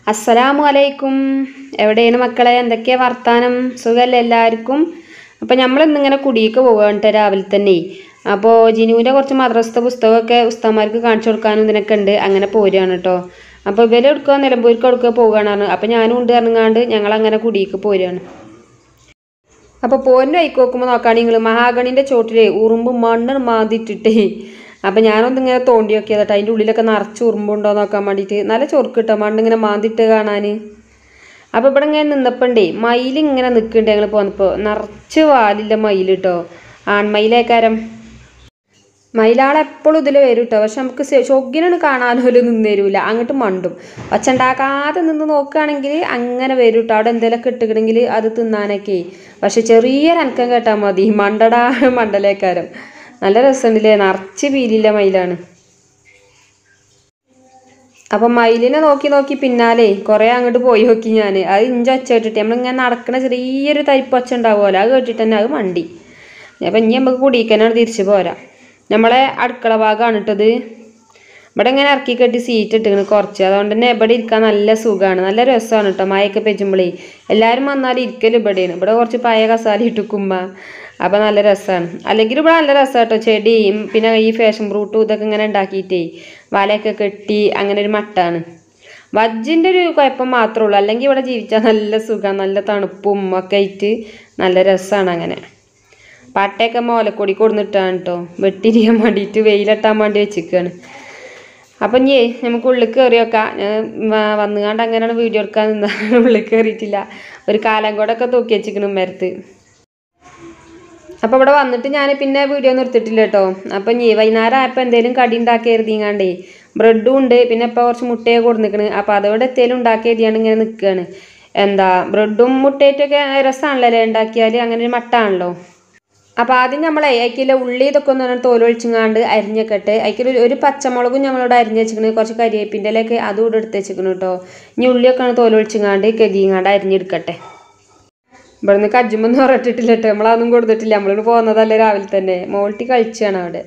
അസ്സലാമു അലൈക്കും എവിടെയാണ് മക്കളെ എന്തൊക്കെയാ വർത്താനം സുഖമല്ലേ എല്ലാവർക്കും അപ്പോൾ നമ്മൾ ഇന്നിങ്ങനെ കുടിയൊക്കെ പോവുകയാണ് ട്ടോ രാവിലെ തന്നെ അപ്പോൾ ജിനുവിൻ്റെ കുറച്ച് മദ്രസത്തെ പുസ്തകമൊക്കെ ഉസ്താമാർക്ക് കാണിച്ചു കൊടുക്കാനും ഇതിനൊക്കെ ഉണ്ട് അങ്ങനെ പോരുകയാണ് കേട്ടോ അപ്പോൾ ഇവരെ എടുക്കുക നിലമ്പൂർക്ക് എടുക്കുക പോവുകയാണ് അപ്പോൾ ഞാനും ഉണ്ട് ഇറങ്ങാണ്ട് ഞങ്ങൾ അങ്ങനെ കുടിയൊക്കെ പോരുകയാണ് അപ്പോൾ പോരിൻ്റെ വൈക്ക് നോക്കുമ്പോൾ നോക്കുകയാണെങ്കിൽ നിങ്ങൾ മഹാഗണിൻ്റെ ചോട്ടിലെ ഉറുമ്പ് മണ്ണ് മാന്തിട്ടിട്ടേ അപ്പം ഞാനൊന്ന് ഇങ്ങനെ തോണ്ടി നോക്കിയതാട്ടോ അതിൻ്റെ ഉള്ളിലൊക്കെ നിറച്ച് ഉറുമ്പുണ്ടോ നോക്കാൻ വേണ്ടിയിട്ട് നല്ല ചൊറുക്ക് കിട്ടോ മണ്ണിങ്ങനെ മാന്തിട്ട് കാണാൻ അപ്പോൾ ഇവിടെ ഇങ്ങനെ നിന്നപ്പോണ്ടേ മയിൽ ഇങ്ങനെ നിൽക്കുന്നുണ്ട് ഞങ്ങൾ പോന്നപ്പോൾ നിറച്ച് വാലില്ല മയിൽ കേട്ടോ ആൺമയിലേക്കാരം മയിലാളെപ്പോഴും ഇതിൽ വരും കേട്ടോ പക്ഷെ നമുക്ക് ചൊഗ്ഗിനാണ് കാണാനോലും നിന്ന് തരൂല അങ്ങോട്ട് മണ്ടും ഒച്ച ഉണ്ടാക്കാതെ നിന്ന് നോക്കുകയാണെങ്കിൽ അങ്ങനെ വരും കേട്ടോ അവിടെ എന്തെങ്കിലുമൊക്കെ ഇട്ടുകണമെങ്കിൽ അത് തിന്നാനൊക്കെ പക്ഷെ ചെറിയൊരു അനക്കം കേട്ടാൽ മതി മണ്ടടാ മണ്ടലേക്കാരം നല്ല രസമുണ്ടല്ലേ നിറച്ച് പീലില്ല മയിലാണ് അപ്പം മയിലിനെ നോക്കി നോക്കി പിന്നാലെ കുറേ അങ്ങോട്ട് പോയി നോക്കി ഞാൻ അത് ഇഞ്ച ഒച്ച കേട്ടിട്ട് നമ്മളിങ്ങനെ നടക്കണ ചെറിയൊരു തരിപ്പ് ഒച്ച ഉണ്ടാവുമല്ലോ അത് കേട്ടിട്ട് തന്നെ അത് മണ്ടി അപ്പം ഇനി നമുക്ക് കുടിക്കാനാണ് തിരിച്ചു പോരാ നമ്മളെ അടുക്കള ഭാഗമാണ് ഇട്ടത് ഇവിടെ ഇങ്ങനെ ഇറക്കി കെട്ടി സീറ്റ് ഇട്ടിങ്ങനെ കുറച്ച് അതുകൊണ്ട് തന്നെ ഇവിടെ ഇരിക്കാൻ നല്ല സുഖമാണ് നല്ല രസമാണ് കേട്ടോ മഴയൊക്കെ പെജുമ്പോഴേ എല്ലാവരും വന്നാൽ ഇരിക്കലും ഇവിടെയാണ് ഇവിടെ കുറച്ച് പഴയ കസാല ഇട്ടുക്കുമ്പ അപ്പം നല്ല രസമാണ് അല്ലെങ്കിൽ ഇവിടെ നല്ല രസമാണ് കേട്ടോ ചെടിയും പിന്നെ ഈ ഫാഷൻ ഫ്രൂട്ടും ഇതൊക്കെ ഇങ്ങനെ ഉണ്ടാക്കിയിട്ടേ വലയൊക്കെ കെട്ടി അങ്ങനെ ഒരു മട്ടാണ് വജ്ജിൻ്റെ ഒരു കുഴപ്പം മാത്രമേ ഉള്ളൂ അല്ലെങ്കിൽ ഇവിടെ ജീവിച്ചാൽ നല്ല സുഖമാണ് നല്ല തണുപ്പും ഒക്കെ ആയിട്ട് നല്ല രസമാണ് അങ്ങനെ പട്ടയൊക്കെ മോലക്കൊടി കൊടുന്നിട്ടാണ് കേട്ടോ വെട്ടിരിയാൻ വേണ്ടിയിട്ട് വെയിലിട്ടാൻ വേണ്ടി വെച്ചിരിക്കുകയാണ് അപ്പം ഇനി നമുക്ക് ഉള്ളിൽ കയറി വെക്കാം ഞാൻ വ- വന്നുകാണ്ട് അങ്ങനെയാണ് വീഡിയോ എടുക്കാൻ നിന്നാ ഉള്ളിൽ കയറിയിട്ടില്ല ഒരു കാലം കൂടെ തൂക്കി വെച്ചിരിക്കണം മരത്ത് അപ്പോൾ ഇവിടെ വന്നിട്ട് ഞാൻ പിന്നെ വീഡിയോ നിർത്തിയിട്ടില്ല കേട്ടോ അപ്പം ഇനി വൈകുന്നേരം ആയപ്പോൾ എന്തെങ്കിലും കടി ഉണ്ടാക്കി എഴുതിങ്ങാണ്ടേ ബ്രെഡും ഉണ്ട് പിന്നെ ഇപ്പോൾ കുറച്ച് മുട്ടയൊക്കെ കൊടുന്നിക്കണ് അപ്പോൾ അതുകൊണ്ട് എത്തേലും ഉണ്ടാക്കി എഴുതിയാണ്ട് ഇങ്ങനെ നിൽക്കുകയാണ് എന്താ ബ്രെഡും മുട്ടയേറ്റൊക്കെ രസമാണല്ലോ ഉണ്ടാക്കിയാൽ അങ്ങനെ ഒരു മട്ടാണല്ലോ അപ്പോൾ ആദ്യം നമ്മളെ അതിൽ ഉള്ളി ഇതൊക്കെ ഒന്ന് തോലൊഴിച്ചിങ്ങാണ്ട് അരിഞ്ഞൊക്കെട്ട് അതിൽ ഒരു പച്ചമുളകും നമ്മളിവിടെ അരിഞ്ഞ് വെച്ചിക്കണ് കുറച്ച് കരിവേപ്പിൻ്റെ ഇലയൊക്കെ അതും ഇവിടെ എടുത്ത് വെച്ചിക്കണ് കേട്ടോ ഇനി ഉള്ളിയൊക്കെ തോലൊഴിച്ചിങ്ങാണ്ട് കെതിങ്ങാണ്ട് അരിഞ്ഞെടുക്കട്ടെ ഇവിടുന്ന് കജ്ജുമ്പൊന്നും ഉറട്ടിട്ടില്ല കേട്ടോ നമ്മളതൊന്നും കൊടുത്തിട്ടില്ല നമ്മളിവിടെ പോകുന്നതല്ലേ രാവിലെ തന്നെ മോൾട്ടി കളിച്ചാണ് അവിടെ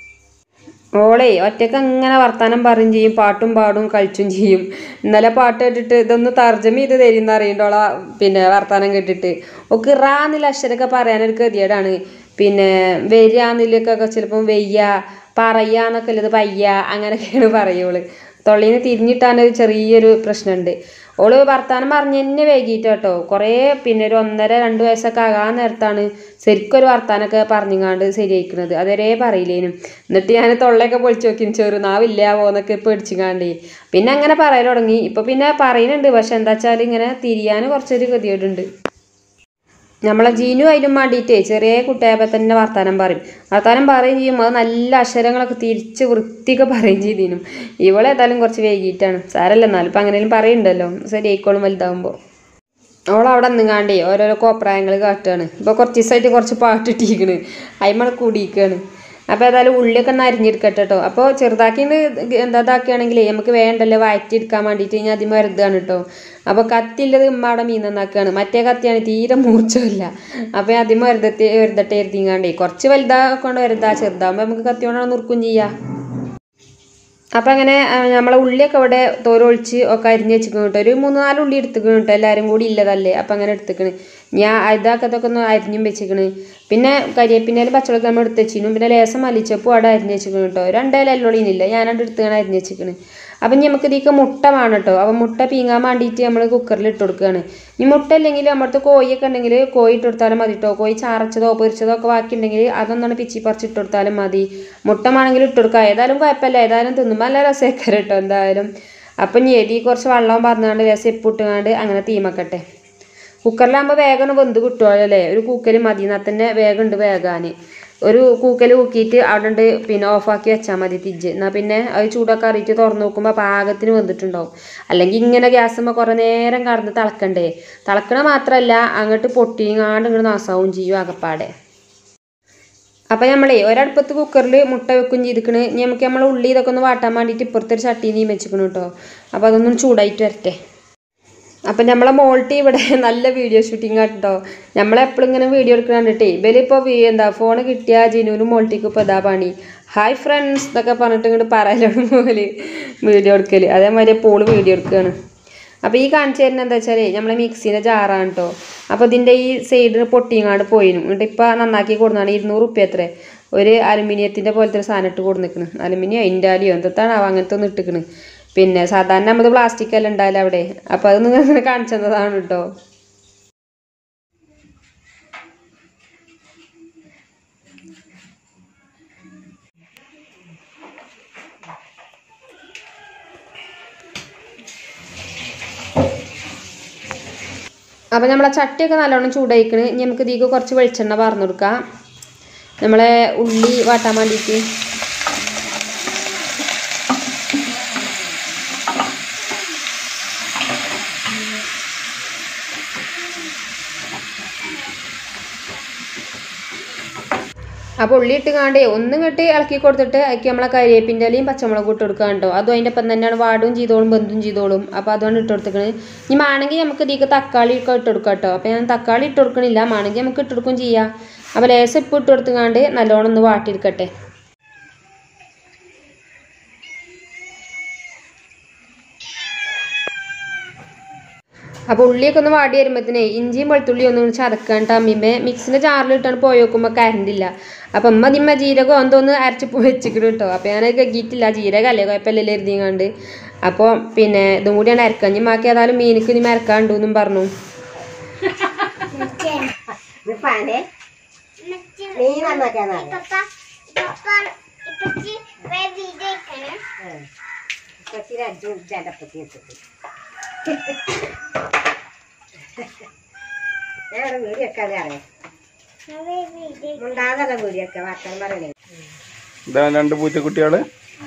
ഓളേ ഒറ്റക്ക് അങ്ങനെ വർത്താനം പറയും ചെയ്യും പാട്ടും പാടും കളിച്ചും ചെയ്യും ഇന്നലെ പാട്ട് കേട്ടിട്ട് ഇതൊന്ന് തർജ്ജമ ചെയ്ത് തരുന്ന അറിയണ്ടോളാ പിന്നെ വർത്താനം കേട്ടിട്ട് ഒക്കെ റാന്നില്ല അക്ഷരമൊക്കെ പറയാനൊരു ഗതികേടാണ് പിന്നെ വരികയെന്നില്ലൊക്കെ ചിലപ്പം വെയ്യ പറയാന്നൊക്കെ ഉള്ളത് പയ്യ അങ്ങനെയൊക്കെയാണ് പറയുള്ളൂ തൊള്ളീന്ന് തിരിഞ്ഞിട്ടാനൊരു ചെറിയൊരു പ്രശ്നമുണ്ട് ഓള് വർത്താനം പറഞ്ഞ് തന്നെ വൈകിട്ട് കേട്ടോ കുറേ പിന്നെ ഒരു ഒന്നര രണ്ട് വയസ്സൊക്കെ ആകാൻ നേരത്താണ് ശരിക്കും ഒരു വർത്താനൊക്കെ പറഞ്ഞുങ്ങാണ്ട് ശരിയായിക്കണത് അതുവരെ പറയില്ലേനും എന്നിട്ട് ഞാൻ തൊള്ളയൊക്കെ പൊളിച്ച് നോക്കി ചെറു നാവില്ല പോന്നൊക്കെ പേടിച്ചിങ്ങാണ്ടേ പിന്നെ അങ്ങനെ പറയൽ തുടങ്ങി ഇപ്പൊ പിന്നെ പറയുന്നുണ്ട് പക്ഷെ എന്താ വെച്ചാൽ ഇങ്ങനെ തിരിയാൻ കുറച്ചൊരു ഗതികേടുണ്ട് നമ്മളെ ജീനു അതിലും വേണ്ടിയിട്ടേ ചെറിയ കുട്ടിയായപ്പോൾ തന്നെ വർത്താനം പറയും വർത്താനം പറയും ചെയ്യും അത് നല്ല അക്ഷരങ്ങളൊക്കെ തിരിച്ച് വൃത്തിയൊക്കെ പറയും ചെയ്തിനും ഇവളേതായാലും കുറച്ച് വൈകിട്ടാണ് സാരല്ല എന്നാലും ഇപ്പം അങ്ങനെയും പറയുന്നുണ്ടല്ലോ ശരി ആയിക്കോളും വലുതാവുമ്പോൾ അവളവിടെ നിങ്ങാണ്ടേ ഓരോരോ കോപ്രായങ്ങൾ കാട്ടുകയാണ് ഇപ്പോൾ കുറച്ച് ദിവസമായിട്ട് കുറച്ച് പാട്ടിട്ടിരിക്കണ് അയിമണ കൂടിയിരിക്കുകയാണ് അപ്പോൾ ഏതായാലും ഉള്ളിയൊക്കെ ഒന്ന് അരിഞ്ഞെടുക്കട്ടെ കേട്ടോ അപ്പോൾ ചെറുതാക്കിണ്ട് എന്താ ഇതാക്കുകയാണെങ്കിലേ നമുക്ക് വേണ്ടല്ലോ വയറ്റിയെടുക്കാൻ വേണ്ടിയിട്ട് ഞാൻ അതിന് മരുതാണ് കേട്ടോ അപ്പോൾ കത്തിയുള്ളത് ഉമ്മ അവിടെ മീൻ നന്നാക്കുകയാണ് മറ്റേ കത്തിയാണ് തീരെ മൂർച്ചമില്ല അപ്പോൾ അതിന് മരുതത്തെ വരുതട്ടെ എഴുതിങ്ങാണ്ടേ കുറച്ച് വലുതാക്കൊണ്ട് വരുതാ ചെറുതാകുമ്പോൾ നമുക്ക് കത്തി കൊണ്ടാണ് നുറുക്കും ചെയ്യാം അപ്പം അങ്ങനെ ആ, നമ്മളെ ഉള്ളിയൊക്കെ ഇവിടെ തോരൊഴിച്ച് ഒക്കെ അരിഞ്ഞ് വെച്ചിക്കണം കേട്ടോ ഒരു മൂന്ന് നാല് ഉള്ളി എടുത്തിക്കണം കേട്ടോ എല്ലാവരും കൂടി ഇല്ലതല്ലേ അപ്പം അങ്ങനെ എടുത്തിക്കണ് ഞാൻ ഇതാക്കത്തൊക്കെ ഒന്ന് അരിഞ്ഞും വെച്ചിക്കണ് പിന്നെ കരിയേപ്പിൻ്റെ പച്ചവെള്ളം നമ്മൾ എടുത്ത് വെച്ചിരുന്നു പിന്നെ ലേസം മല്ലിച്ചപ്പും അവിടെ അരിഞ്ഞ് വെച്ചിക്കണം കേട്ടോ രണ്ടേല എല്ലോളിനില്ല ഞാനവിടെ എടുത്തുകൊണ്ട് അരിഞ്ഞ് വെച്ചിക്കണ് അപ്പം ഇനി നമുക്ക് ഇതിക്ക് മുട്ട വേണം കേട്ടോ അപ്പം മുട്ട പീങ്ങാൻ വേണ്ടിയിട്ട് നമ്മൾ കുക്കറിൽ ഇട്ട് കൊടുക്കുകയാണ് ഇനി മുട്ട ഇല്ലെങ്കിൽ നമ്മുടെ കോഴിയൊക്കെ ഉണ്ടെങ്കിൽ കോഴി ഇട്ട് കൊടുത്താലും മതി കേട്ടോ കോഴി ചാറച്ചതോ പൊരിച്ചതോ ഒക്കെ ബാക്കി ഉണ്ടെങ്കിൽ അതൊന്നാണ് പിച്ചി പറിച്ച് ഇട്ട് കൊടുത്താലും മതി മുട്ട വേണമെങ്കിൽ ഇട്ട് കൊടുക്കുക ഏതായാലും കുഴപ്പമില്ല ഏതായാലും തിന്നുമ്പോൾ നല്ല രസമൊക്കെ കേട്ടോ എന്തായാലും അപ്പം ഇനി എരി കുറച്ച് വെള്ളം പറഞ്ഞുകൊണ്ട് രസം ഇപ്പിട്ടുകൊണ്ട് അങ്ങനെ തീമക്കട്ടെ കുക്കറിലാകുമ്പോൾ വേഗം വെന്ത് കിട്ടുമല്ലോ അല്ലേ ഒരു കൂക്കൽ മതി എന്നാൽ തന്നെ വേഗം ഉണ്ട് വേകാൻ ഒരു കൂക്കൽ കൂക്കിയിട്ട് അവിടെ ഉണ്ട് പിന്നെ ഓഫാക്കി വെച്ചാൽ മതി തിജ്ജ് എന്നാൽ പിന്നെ അത് ചൂടൊക്കെ അറിയിട്ട് തുറന്ന് നോക്കുമ്പോൾ പാകത്തിന് വെന്തിട്ടുണ്ടാവും അല്ലെങ്കിൽ ഇങ്ങനെ ഗ്യാസുമ്പോൾ കുറേ നേരം കടന്ന് തിളക്കണ്ടേ തിളക്കണ മാത്രമല്ല അങ്ങോട്ട് പൊട്ടിങ്ങാണ്ട് ഇങ്ങോട്ട് നാസാവും ചെയ്യും അകപ്പാടെ അപ്പം നമ്മളേ ഒരടുപ്പത്ത് കുക്കറിൽ മുട്ട വെക്കും ചെയ്തിക്കണ് ഇനി നമുക്ക് നമ്മൾ ഉള്ളി ഇതൊക്കെ ഒന്ന് വാട്ടാൻ വേണ്ടിയിട്ട് ഇപ്പുറത്തൊരു ചട്ടീനെയും വെച്ചിക്കണ് കേട്ടോ അപ്പോൾ അതൊന്നും ചൂടായിട്ട് വരട്ടെ അപ്പം നമ്മളെ മോൾട്ടി ഇവിടെ നല്ല വീഡിയോ ഷൂട്ടിംഗ് കേട്ടോ നമ്മളെപ്പോഴും ഇങ്ങനെ വീഡിയോ എടുക്കുന്ന കണ്ടിട്ടേ ഇവലിപ്പോൾ എന്താ ഫോൺ കിട്ടിയ ജിനുവിനും മോൾട്ടിക്കും ഇപ്പോൾ ഇതാ പണി ഹായ് ഫ്രണ്ട്സ് എന്നൊക്കെ പറഞ്ഞിട്ട് ഇങ്ങോട്ട് പറയലാണ് പോലെ വീഡിയോ എടുക്കൽ അതേമാതിരി പോള് വീഡിയോ എടുക്കുകയാണ് അപ്പോൾ ഈ കാണിച്ചു തരുന്നത് എന്താ വെച്ചാൽ നമ്മളെ മിക്സിൻ്റെ ജാറാണ് കേട്ടോ അപ്പോൾ ഇതിൻ്റെ ഈ സൈഡിന് പൊട്ടിങ്ങാണ്ട് പോയിനും എന്നിട്ട് ഇപ്പോൾ നന്നാക്കി കൊടുന്നാണ് ഇരുന്നൂറ് ഉറുപ്പ്യ എത്ര ഒരു അലുമിനിയത്തിൻ്റെ പോലത്തെ ഒരു സാധനം ഇട്ട് കൊടുന്നിക്കണ് അലുമിനിയോ ഇൻഡാലിയോ എന്താണ് അങ്ങനത്തെ ഒന്ന് ഇട്ടിക്കണ് പിന്നെ സാധാരണ നമ്മൾ പ്ലാസ്റ്റിക് എല്ലാം ഉണ്ടാവില്ല അവിടെ അപ്പോൾ അത് നിങ്ങൾ ഇങ്ങനെ കാണിച്ചു തന്നതാണ് കേട്ടോ അപ്പം നമ്മളെ ചട്ടിയൊക്കെ നല്ലോണം ചൂടായിക്കണ് ഇനി നമുക്ക് ഇതിലേക്ക് കുറച്ച് വെളിച്ചെണ്ണ പാർന്നു കൊടുക്കാം നമ്മളെ ഉള്ളി വാട്ടാൻ വേണ്ടിയിട്ട് അപ്പോൾ ഉള്ളി ഇട്ട് കാണ്ടേ ഒന്നും കെട്ടി ഇളക്കി കൊടുത്തിട്ട് അതിക്ക് നമ്മളെ കരിവേപ്പിൻ്റെ ഇലയും പച്ചമുളകും ഇട്ട് കൊടുക്കുക കേട്ടോ അതും അതിൻ്റെ ഒപ്പം തന്നെയാണ് വാടും ചെയ്തോളും ബന്ധും ചെയ്തോളും അപ്പോൾ അതുകൊണ്ട് ഇട്ട് കൊടുത്തിക്കണ് ഇനി മാണെങ്കിൽ നമുക്ക് ഇതിലേക്ക് തക്കാളി ഒക്കെ ഇട്ട് കൊടുക്കാം കേട്ടോ അപ്പോൾ ഞാൻ തക്കാളി ഇട്ട് കൊടുക്കണില്ല മാണെങ്കിൽ നമുക്ക് ഇട്ട് കൊടുക്കും ചെയ്യാം അപ്പോൾ ലേശം ഉപ്പ് ഇട്ട് കൊടുത്തുകാണ്ട് നല്ലോണം ഒന്ന് വാട്ടിയെടുക്കട്ടെ അപ്പോൾ ഉള്ളിയൊക്കെ ഒന്ന് വാടി വരുമ്പോഴത്തേനെ ഇഞ്ചിയും വെളുത്തുള്ളിയും ഒന്നും ചതക്കാണ്ട് അമ്മിമ്മേ മിക്സിൻ്റെ ജാറിലിട്ടാണ് പോയി നോക്കുമ്പോൾ കറണ്ട് ഇല്ല അപ്പം അമ്മ അതിമ്മ ജീരകം എന്തോന്ന് അരച്ച് വെച്ചിക്കണം കേട്ടോ അപ്പോൾ ഞാനത് കഴുകിയിട്ടില്ല ജീരകമല്ലേ കുഴപ്പമില്ലല്ലോ എഴുതിങ്ങാണ്ട് അപ്പോൾ പിന്നെ ഇതും കൂടിയാണ് അരക്കാൻ ഇനി മാക്കി ഏതായാലും മീനിക്ക് ഇനി മരക്കാണ്ടു എന്നും പറഞ്ഞു ഇത് പാനെ നീ നന്നാക്കാന്നാണ് കൊച്ചിനെ അടിച്ചു ജലപ്പത്തി വെച്ചിട്ട് ഞാൻ ഇവിടെ വീടി വെക്കാതെ അറിയാം ഉണ്ടാകാതെ വീടി വെക്കാം വാക്കാൻ പറയണേ ഇതാ രണ്ട് പൂച്ചക്കുട്ടികള്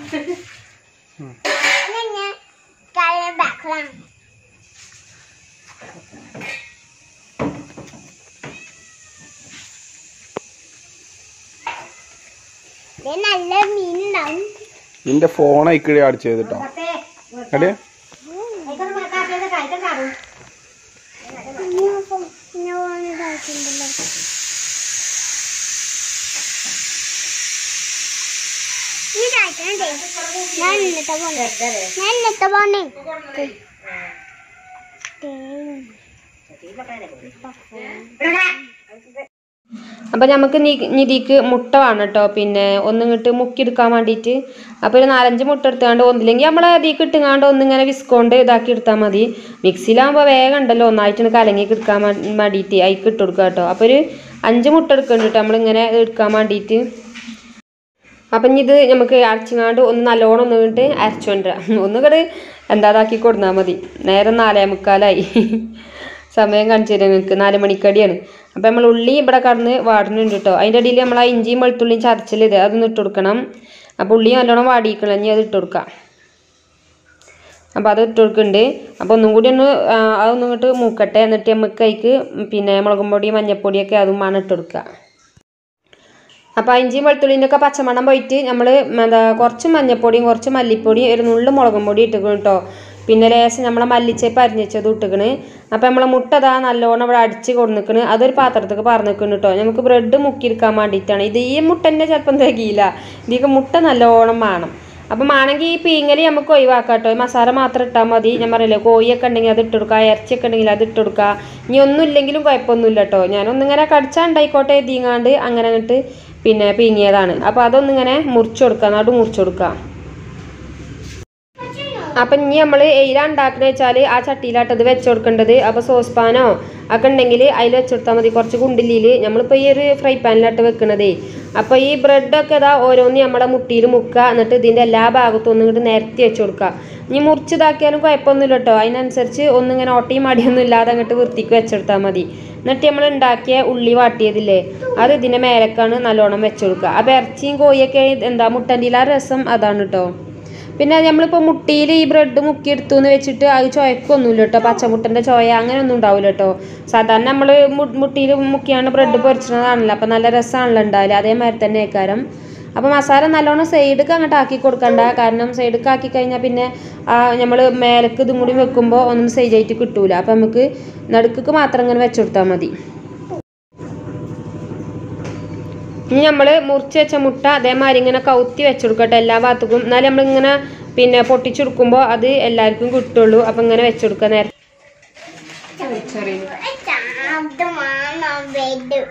നല്ല മീനുണ്ടാവും നിന്റെ ഫോൺ അയക്കിടെ അടിച്ചു ചെയ്തിട്ടോ എടേ ഇതായിട്ടുണ്ടല്ലോ ഇതായിട്ടുണ്ട് ഞാൻ ഇന്നത്തെ പോണേ ഞാൻ ഇന്നത്തെ പോണേ അപ്പോൾ നമുക്ക് നിധിക്ക് മുട്ട വേണം കേട്ടോ പിന്നെ ഒന്നിങ്ങോട്ട് മുക്കിയെടുക്കാൻ വേണ്ടിയിട്ട് അപ്പോൾ ഒരു നാലഞ്ച് മുട്ട എടുത്താണ്ട് ഒന്നില്ലെങ്കിൽ നമ്മൾ അതിലേക്ക് ഇട്ടുങ്ങാണ്ട് ഒന്നിങ്ങനെ വിസ്കോണ്ട് ഇതാക്കി എടുത്താൽ മതി മിക്സിയിലാകുമ്പോൾ വേഗം ഉണ്ടല്ലോ ഒന്നായിട്ട് കലങ്ങി എടുക്കാൻ വേണ്ടിയിട്ട് അതിക്ക് ഇട്ട് കൊടുക്കുക കേട്ടോ അപ്പോൾ ഒരു അഞ്ച് മുട്ട എടുക്കുന്നുണ്ട് കേട്ടോ നമ്മളിങ്ങനെ എടുക്കാൻ വേണ്ടിയിട്ട് അപ്പം ഇനി ഇത് നമുക്ക് അരച്ചിങ്ങാണ്ട് ഒന്ന് നല്ലോണം ഒന്ന് ഇങ്ങോട്ട് അരച്ചുകൊണ്ടിരാം ഒന്നുകൂടെ എന്താ ഇതാക്കി കൊടുന്നാൽ മതി നേരം നാലേ മുക്കാലായി സമയം കാണിച്ചു തരാം നിങ്ങൾക്ക് നാല് മണിക്കടിയാണ് അപ്പം നമ്മൾ ഉള്ളി ഇവിടെ കടന്ന് വാടുന്നുണ്ട് കേട്ടോ അതിൻ്റെ ഇടയിൽ നമ്മൾ ആ ഇഞ്ചിയും വെളുത്തുള്ളിയും ചതച്ചിലിത് അതൊന്ന് ഇട്ട് കൊടുക്കണം അപ്പോൾ ഉള്ളി നല്ലോണം വാടിക്കണം ഇനി അത് ഇട്ട് കൊടുക്കാം അപ്പോൾ അത് ഇട്ട് കൊടുക്കുന്നുണ്ട് അപ്പോൾ ഒന്നും കൂടി ഒന്ന് ആ, അതൊന്നും ഇങ്ങോട്ട് മൂക്കട്ടെ എന്നിട്ട് നമുക്ക് അതിക്ക് പിന്നെ മുളകും പൊടി മഞ്ഞൾപ്പൊടിയൊക്കെ അതും വേണം ഇട്ട് കൊടുക്കുക അപ്പോൾ ഇഞ്ചിയും വെളുത്തുള്ളിൻ്റെ ഒക്കെ പച്ചമണം പോയിട്ട് നമ്മൾ എന്താ കുറച്ച് മഞ്ഞൾപ്പൊടിയും കുറച്ച് മല്ലിപ്പൊടിയും ഒരു നുള്ളു മുളകും പൊടി ഇട്ടിക്കണം കേട്ടോ പിന്നെ ലേശം നമ്മളെ മല്ലിച്ചേപ്പ് അരിഞ്ഞത് ഇട്ടിക്കണ് അപ്പോൾ നമ്മളെ മുട്ട അതാ നല്ലോണം ഇവിടെ അടിച്ച് കൊടുന്നിക്കണ് അതൊരു പാത്രത്തേക്ക് പറഞ്ഞിക്കണം കേട്ടോ നമുക്ക് ബ്രെഡ് മുക്കിയെടുക്കാൻ വേണ്ടിയിട്ടാണ് ഇത് ഈ മുട്ടൻ്റെ ചിലപ്പം തികയില്ല ഇതിക്ക് മുട്ട നല്ലോണം വേണം അപ്പം ആണെങ്കിൽ ഈ പീങ്ങലി നമുക്ക് ഒഴിവാക്കാം കേട്ടോ ഈ മസാല മാത്രം ഇട്ടാൽ മതി ഞാൻ പറഞ്ഞില്ലേ കോഴിയൊക്കെ ഉണ്ടെങ്കിൽ അത് ഇട്ട് കൊടുക്കുക ഇറച്ചിയൊക്കെ ഉണ്ടെങ്കിൽ അത് ഇട്ട് കൊടുക്കുക ഇനി ഒന്നും ഇല്ലെങ്കിലും കുഴപ്പമൊന്നുമില്ല കേട്ടോ ഞാനൊന്നിങ്ങനെ കടിച്ചാൽ ഉണ്ടായിക്കോട്ടെ തീങ്ങാണ്ട് അങ്ങനെ അങ്ങോട്ട് പിന്നെ പീങ്ങിയതാണ് അപ്പോൾ അതൊന്നിങ്ങനെ മുറിച്ച് കൊടുക്കുക നടു മുറിച്ച് കൊടുക്കുക അപ്പം ഇനി നമ്മൾ എയില ഉണ്ടാക്കുന്നത് വെച്ചാൽ ആ ചട്ടിയിലാട്ടത് വെച്ച് കൊടുക്കേണ്ടത് അപ്പോൾ സോസ് പാനോ ഒക്കെ ഉണ്ടെങ്കിൽ അതിൽ വെച്ച് കൊടുത്താൽ മതി കുറച്ച് കുണ്ടിലിൽ നമ്മളിപ്പോൾ ഈ ഒരു ഫ്രൈ പാനിലാട്ട് വെക്കണതേ അപ്പോൾ ഈ ബ്രെഡൊക്കെ ഇതാ ഓരോന്ന് നമ്മുടെ മുട്ടിയിൽ മുക്കുക എന്നിട്ട് ഇതിൻ്റെ എല്ലാ ഭാഗത്തും ഒന്നും ഇങ്ങോട്ട് നിരത്തി വെച്ച് കൊടുക്കുക ഇനി മുറിച്ചിതാക്കിയാലും കുഴപ്പമൊന്നുമില്ല കേട്ടോ അതിനനുസരിച്ച് ഒന്നിങ്ങനെ ഒട്ടിയും മടിയൊന്നും ഇല്ലാതെ അങ്ങോട്ട് വൃത്തിക്ക് വെച്ചെടുത്താൽ മതി എന്നിട്ട് നമ്മൾ ഉണ്ടാക്കിയ ഉള്ളി വാട്ടിയതില്ലേ അത് ഇതിൻ്റെ മേലക്കാണ് നല്ലോണം വെച്ച് കൊടുക്കുക അപ്പോൾ ഇറച്ചിയും കോഴിയൊക്കെ എന്താ മുട്ടൻ്റെ ആ രസം അതാണ് കേട്ടോ പിന്നെ നമ്മളിപ്പോൾ മുട്ടിയിൽ ഈ ബ്രെഡ് മുക്കിയെടുത്തു എന്ന് വെച്ചിട്ട് അത് ചുവക്കൊന്നുമില്ല കേട്ടോ പച്ചമുട്ടൻ്റെ ചോയ അങ്ങനെയൊന്നും ഉണ്ടാവില്ല കേട്ടോ സാധാരണ നമ്മൾ മുട്ടിയിൽ മുക്കിയാണ് ബ്രെഡ് പൊരിച്ചതാണല്ലോ അപ്പോൾ നല്ല രസമാണല്ലോ ഉണ്ടാവില്ല അതേമാതിരി തന്നെ ഏക്കാരം അപ്പോൾ മസാല നല്ലോണം സൈഡിക്ക് അങ്ങോട്ട് ആക്കി കൊടുക്കണ്ട കാരണം സൈഡിക്ക് ആക്കി കഴിഞ്ഞാൽ പിന്നെ നമ്മൾ മേലേക്ക് ഇതും കൂടി വെക്കുമ്പോൾ ഒന്നും സൈജായിട്ട് കിട്ടൂല അപ്പോൾ നമുക്ക് നടുക്ക് മാത്രം ഇങ്ങനെ വെച്ച് കൊടുത്താൽ മതി ഇനി നമ്മൾ മുറിച്ച് വെച്ച മുട്ട അതേമാതിരി ഇങ്ങനെ കൗത്തി വെച്ചെടുക്കട്ടെ എല്ലാ ഭാഗത്തേക്കും എന്നാലും നമ്മളിങ്ങനെ പിന്നെ പൊട്ടിച്ചെടുക്കുമ്പോൾ അത് എല്ലാവർക്കും കിട്ടുള്ളൂ അപ്പം ഇങ്ങനെ വെച്ചെടുക്കുക നേരത്തെ ശബ്ദമാണ് ബെഡ്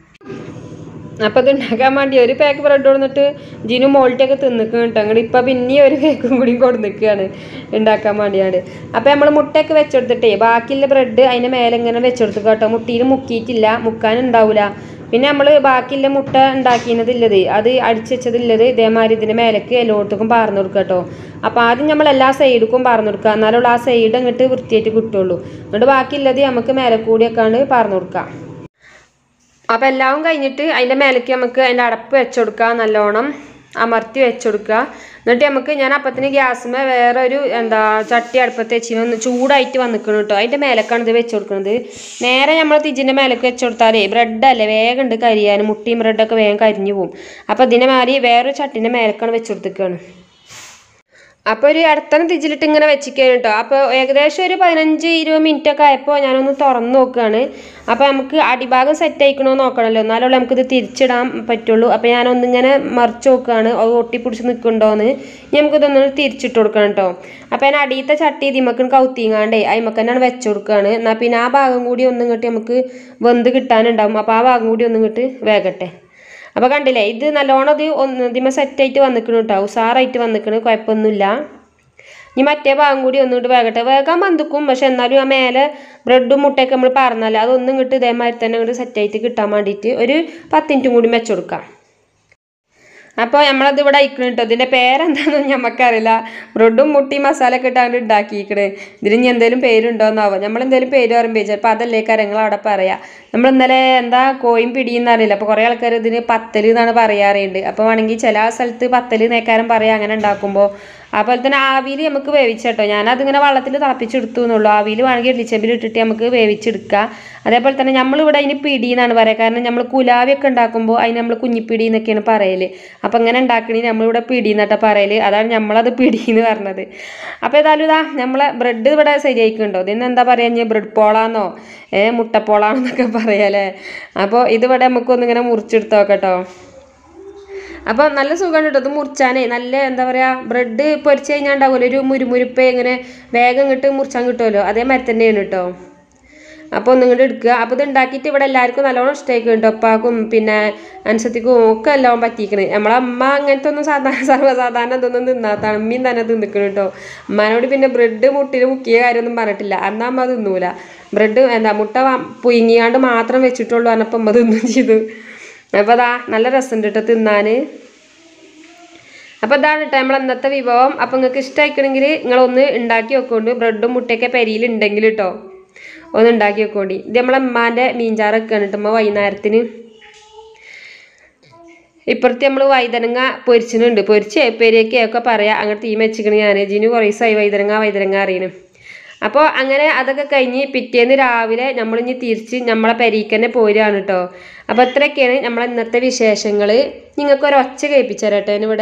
അപ്പം ഇത് ഉണ്ടാക്കാൻ വേണ്ടി ഒരു പാക്ക് ബ്രെഡ് കൊടുത്തിട്ട് ജിനു മോൾട്ടിയൊക്കെ തിന്നിക്കണം കേട്ടോ അങ്ങോട്ട് ഇപ്പം പിന്നെയും ഒരു പാക്കും കൂടി കൊടുന്നിക്കുകയാണ് ഉണ്ടാക്കാൻ വേണ്ടിയാണ് അപ്പം നമ്മൾ മുട്ടയൊക്കെ വെച്ചെടുത്തിട്ടേ ബാക്കിയുള്ള ബ്രെഡ് അതിൻ്റെ മേലെ ഇങ്ങനെ വെച്ചെടുത്തു കേട്ടോ മുട്ടിയിൽ മുക്കിയിട്ടില്ല മുക്കാനുണ്ടാവില്ല പിന്നെ നമ്മൾ ബാക്കിയുള്ള മുട്ട ഉണ്ടാക്കിയതില്ലത് അത് അടിച്ചു വെച്ചതില്ലത് ഇതേമാതിരി ഇതിൻ്റെ മേലേക്ക് എല്ലായിടത്തേക്കും പാർന്നു കൊടുക്കുക കേട്ടോ അപ്പോൾ ആദ്യം നമ്മൾ എല്ലാ സൈഡിക്കും പാർന്നു കൊടുക്കുക എന്നാലുള്ള ആ സൈഡ് അങ്ങോട്ട് വൃത്തിയായിട്ട് കിട്ടുള്ളൂ എന്നിട്ട് ബാക്കിയുള്ളത് നമുക്ക് മേലെ കൂടിയൊക്കെയാണ് പാർന്നു കൊടുക്കുക അപ്പം എല്ലാം കഴിഞ്ഞിട്ട് അതിൻ്റെ മേലേക്ക് നമുക്ക് അതിൻ്റെ അടപ്പ് വെച്ചുകൊടുക്കുക നല്ലോണം അമർത്തി വെച്ചുകൊടുക്കുക എന്നിട്ട് നമുക്ക് ഞാൻ അപ്പത്തിന് ഗ്യാസുമേ വേറെ ഒരു എന്താ ചട്ടി അടുപ്പത്ത് വെച്ചിന് ഒന്ന് ചൂടായിട്ട് വന്നിക്കണം കേട്ടോ അതിൻ്റെ മേലേക്കാണ് ഇത് വെച്ച് കൊടുക്കുന്നത് നേരെ നമ്മൾ തിജിൻ്റെ മേലേക്ക് വെച്ച് കൊടുത്താലേ ബ്രെഡല്ലേ വേഗം ഉണ്ട് കരിയാൻ മുട്ടിയും ബ്രെഡൊക്കെ വേഗം കരിഞ്ഞു പോകും അപ്പോൾ ഇതിൻ്റെ മാതിരി വേറൊരു ചട്ടിൻ്റെ മേലേക്കാണ് വെച്ച് കൊടുത്തേക്കാണ് അപ്പോൾ ഒരു ഇടത്തരം തിജിലിട്ട് ഇങ്ങനെ വെച്ചിരിക്കുകയാണ് കേട്ടോ അപ്പോൾ ഏകദേശം ഒരു പതിനഞ്ച് ഇരുപത് മിനിറ്റ് ഒക്കെ ആയപ്പോൾ ഞാനൊന്ന് തുറന്ന് നോക്കുകയാണ് അപ്പോൾ നമുക്ക് അടിഭാഗം സെറ്റ് ആയിക്കണോ നോക്കണമല്ലോ എന്നാലുള്ള നമുക്കിത് തിരിച്ചിടാൻ പറ്റുള്ളൂ അപ്പോൾ ഞാനൊന്നിങ്ങനെ മറിച്ച് നോക്കുകയാണ് അത് ഒട്ടിപ്പിടിച്ച് നിൽക്കുന്നുണ്ടോയെന്ന് ഇനി നമുക്കിതൊന്ന് തിരിച്ചിട്ട് കൊടുക്കണം കേട്ടോ അപ്പോൾ ഞാൻ അടിയത്തെ ചട്ടി ഇതിമക്ക് കൗത്തിങ്ങാണ്ടേ അതിമക്ക് തന്നെയാണ് വെച്ച് കൊടുക്കുകയാണ് എന്നാൽ പിന്നെ ആ ഭാഗം കൂടി ഒന്നും ഇങ്ങോട്ട് നമുക്ക് വെന്ത് കിട്ടാനുണ്ടാവും അപ്പോൾ ആ ഭാഗം കൂടി ഒന്നും ഇങ്ങോട്ട് വേഗട്ടെ അപ്പോൾ കണ്ടില്ലേ ഇത് നല്ലോണം ഇത് ഒന്ന് ഇതിമ സെറ്റായിട്ട് വന്നിക്കണ് കേട്ടോ ഉസാറായിട്ട് വന്നിക്കണ് കുഴപ്പമൊന്നുമില്ല ഇനി മറ്റേ ഭാഗം കൂടി ഒന്നുകൂടി വേഗട്ടെ വേഗം വന്നിക്കും പക്ഷെ എന്നാലും ആ മേലെ ബ്രെഡും മുട്ടയൊക്കെ നമ്മൾ പറഞ്ഞല്ലേ അതൊന്നും ഇങ്ങോട്ട് ഇതേമാതിരി തന്നെ ഇങ്ങോട്ട് സെറ്റായിട്ട് കിട്ടാൻ വേണ്ടിയിട്ട് ഒരു പത്ത് മിനിറ്റും കൂടി വെച്ച് കൊടുക്കാം അപ്പോൾ നമ്മളത് ഇവിടെ അയക്കണം കേട്ടോ ഇതിൻ്റെ പേരെന്താണെന്ന് നമുക്കറിയില്ല ബ്രെഡും മുട്ടി മസാല ഒക്കെ ഇട്ടാണ്ട് ഉണ്ടാക്കിയിരിക്കണേ ഇതിന് ഇനി എന്തെങ്കിലും പേരുണ്ടോയെന്നാവോ നമ്മൾ എന്തെങ്കിലും പേര് പറയുമ്പോൾ ചിലപ്പോൾ അതല്ലേ കാര്യങ്ങൾ അവിടെ പറയാം നമ്മൾ ഇന്നലെ എന്താ കോയും പിടിയെന്ന് അറിയില്ല അപ്പോൾ കുറേ ആൾക്കാർ ഇതിന് പത്തൽ എന്നാണ് പറയാറുണ്ട് അപ്പോൾ വേണമെങ്കിൽ ചില സ്ഥലത്ത് പത്തൽ നേക്കാരം പറയാം അങ്ങനെ ഉണ്ടാക്കുമ്പോൾ അതുപോലെ തന്നെ ആവിയിൽ നമുക്ക് വേവിച്ചേട്ടോ ഞാനതിങ്ങനെ വെള്ളത്തിൽ തിളപ്പിച്ചെടുത്തു എന്നുള്ളൂ ആവിയിൽ വേണമെങ്കിൽ ഇഡ്ലിച്ചമ്പിൽ ഇട്ടിട്ട് നമുക്ക് വേവിച്ചെടുക്കുക അതേപോലെ തന്നെ നമ്മളിവിടെ അതിന് പിടി എന്നാണ് പറയുക കാരണം നമ്മൾ കുലാവിയൊക്കെ ഉണ്ടാക്കുമ്പോൾ അതിന് നമ്മൾ കുഞ്ഞിപ്പിടി എന്നൊക്കെയാണ് പറയൽ അപ്പോൾ ഇങ്ങനെ ഉണ്ടാക്കണേ നമ്മളിവിടെ പിടി എന്നിട്ടാ പറയൽ അതാണ് നമ്മളത് പിടി എന്ന് പറഞ്ഞത് അപ്പോൾ ഏതായാലും ഇതാ നമ്മളെ ബ്രെഡ് ഇവിടെ ശരിയായിക്കുണ്ടോ ഇതിന് എന്താ പറയുക ഇനി ബ്രെഡ് പോളാന്നോ ഏ മുട്ടപ്പോളാന്നൊക്കെ പറയാല്ലേ അപ്പോൾ ഇതിവിടെ നമുക്കൊന്നിങ്ങനെ മുറിച്ചെടുത്ത് നോക്കട്ടോ അപ്പോൾ നല്ല സുഖമാണ് കേട്ടോ ഇത് മുറിച്ചാനേ നല്ല എന്താ പറയുക ബ്രെഡ് പൊരിച്ച് കഴിഞ്ഞാൽ ഉണ്ടാവുമല്ലോ ഒരു മുരുമുരുപ്പ് ഇങ്ങനെ വേഗം ഇങ്ങോട്ട് മുറിച്ചാൻ കിട്ടുമല്ലോ അതേ മരം തന്നെയാണ് കേട്ടോ അപ്പോൾ ഒന്നും ഇങ്ങോട്ട് എടുക്കുക അപ്പോൾ ഇത് ഉണ്ടാക്കിയിട്ട് ഇവിടെ എല്ലാവർക്കും നല്ലോണം ഇഷ്ടമായിക്കും കേട്ടോ ഉപ്പാക്കും പിന്നെ അനുസത്തിക്കും ഒക്കെ എല്ലാം പറ്റിക്കണ് നമ്മളെ അമ്മ അങ്ങനത്തെ ഒന്നും സാധാരണ സർവ്വസാധാരണ ഇതൊന്നും തിന്നാത്താണ് അമ്മയും തന്നെ തിന്നിക്കണം കേട്ടോ അമ്മാനോട് പിന്നെ ബ്രെഡ് മുട്ടിൽ മുക്കിയ കാര്യമൊന്നും പറഞ്ഞിട്ടില്ല അന്ന് അമ്മ തിന്നൂല ബ്രെഡ് എന്താ മുട്ട വ- പുഴുങ്ങിയാണ്ട് മാത്രം വെച്ചിട്ടുള്ളൂ പറഞ്ഞപ്പോൾ അമ്മ തിന്നും ചെയ്തു അപ്പോൾ അതാ നല്ല രസമുണ്ട് കേട്ടോ തിന്നാൻ അപ്പോൾ ഇതാണ് കേട്ടോ നമ്മൾ ഇന്നത്തെ വിഭവം അപ്പോൾ നിങ്ങൾക്ക് ഇഷ്ടമായിക്കണമെങ്കിൽ നിങ്ങളൊന്ന് ഉണ്ടാക്കി വെക്കൊണ്ട് ബ്രെഡും മുട്ടയൊക്കെ പെരിയിൽ ഉണ്ടെങ്കിൽ കേട്ടോ ഒന്ന് ഉണ്ടാക്കി വെക്കോണ്ടി ഇത് നമ്മളെ അമ്മാൻ്റെ മീൻചാറൊക്കെ ആണ് കേട്ടോ അമ്മ വൈകുന്നേരത്തിന് ഇപ്പുറത്ത് നമ്മൾ വൈതനങ്ങ പൊരിച്ചിട്ടുണ്ട് പൊരിച്ച് പെരിയൊക്കെ ഒക്കെ പറയാം അങ്ങോട്ട് തീ വെച്ചിക്കണ് ഞാൻ ജിനു കുറേ ദിവസമായി വൈതനങ്ങ വൈതനങ്ങ അറിയണം അപ്പോൾ അങ്ങനെ അതൊക്കെ കഴിഞ്ഞ് പിറ്റേന്ന് രാവിലെ നമ്മളിഞ്ഞ് തിരിച്ച് നമ്മളെ പെരീക്ക് തന്നെ പോരുകയാണ് കേട്ടോ അപ്പോൾ ഇത്രയൊക്കെയാണ് നമ്മളെ ഇന്നത്തെ വിശേഷങ്ങൾ നിങ്ങൾക്ക് ഒരു ഒച്ച കേൾപ്പിച്ചു തരാട്ടോ ഇവിടെ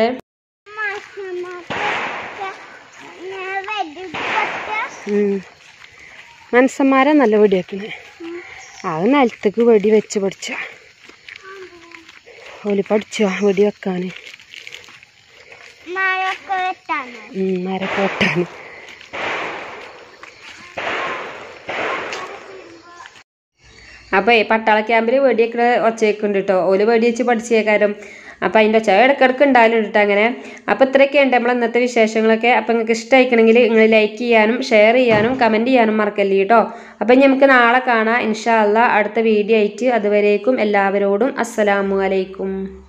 മനസ്സന്മാരെ നല്ല വെടിയാക്കണേ അത് നിലത്തേക്ക് വെടി വെച്ച് പഠിച്ച ഓല് പഠിച്ചോ വെടി വെക്കാൻ മഴയൊക്കെ വെട്ടാണ് മരൊക്കെ വെട്ടാൻ അപ്പോൾ ഈ പട്ടാള ക്യാമ്പിൽ വെടിയൊക്കെ ഒച്ചയൊക്കെയുണ്ട് കേട്ടോ ഓല് വെടി വെച്ച് പഠിച്ചേക്കാരും അപ്പോൾ അതിൻ്റെ ഒച്ച ഇടക്കിടക്ക് ഉണ്ടായാലും കേട്ടോ അങ്ങനെ അപ്പോൾ ഇത്രയൊക്കെ ഉണ്ട് നമ്മൾ ഇന്നത്തെ വിശേഷങ്ങളൊക്കെ അപ്പോൾ നിങ്ങൾക്ക് ഇഷ്ടമായിക്കണമെങ്കിൽ നിങ്ങൾ ലൈക്ക് ചെയ്യാനും ഷെയർ ചെയ്യാനും കമൻറ്റ് ചെയ്യാനും മറക്കല്ലേ കേട്ടോ അപ്പം ഇനി നമുക്ക് നാളെ കാണാം ഇൻഷാ അല്ലാ അടുത്ത വീഡിയോ ആയിട്ട് അതുവരേക്കും എല്ലാവരോടും അസ്സലാമു അലൈക്കും